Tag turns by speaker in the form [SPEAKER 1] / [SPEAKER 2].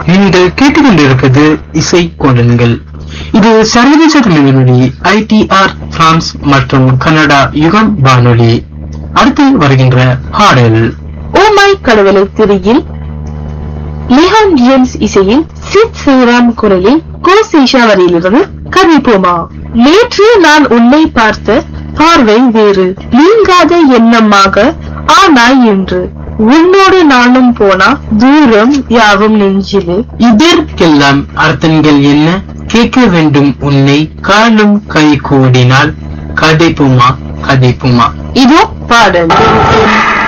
[SPEAKER 1] நீங்கள் கேட்டுக்கொண்டிருப்பது இசை கோலன்கள் இது சர்வதேச தமிழொலி ஐடிஆர் பிரான்ஸ் மற்றும் கனடா யுகம் வானொலி அடுத்து வருகின்ற பாடல்
[SPEAKER 2] ஓமாய் கடவுளை திரியில் லிஹான் ஜேம்ஸ் இசையில் சித் சிவராம் குரலில் கோ சேஷாவரியிலிருந்து கவிப்போமா நேற்று நான் உன்னை பார்த்த பார்வை வேறு நீங்காத எண்ணமாக ஆனாய் என்று உன்னோடு நானும் போனா தூரம் யாவும் நெஞ்சிலே
[SPEAKER 1] இதற்கெல்லாம் அர்த்தங்கள் என்ன கேட்க வேண்டும் உன்னை காணும் கை கூடினால் கதைப்புமா கதைப்புமா
[SPEAKER 2] இதோ பாடல்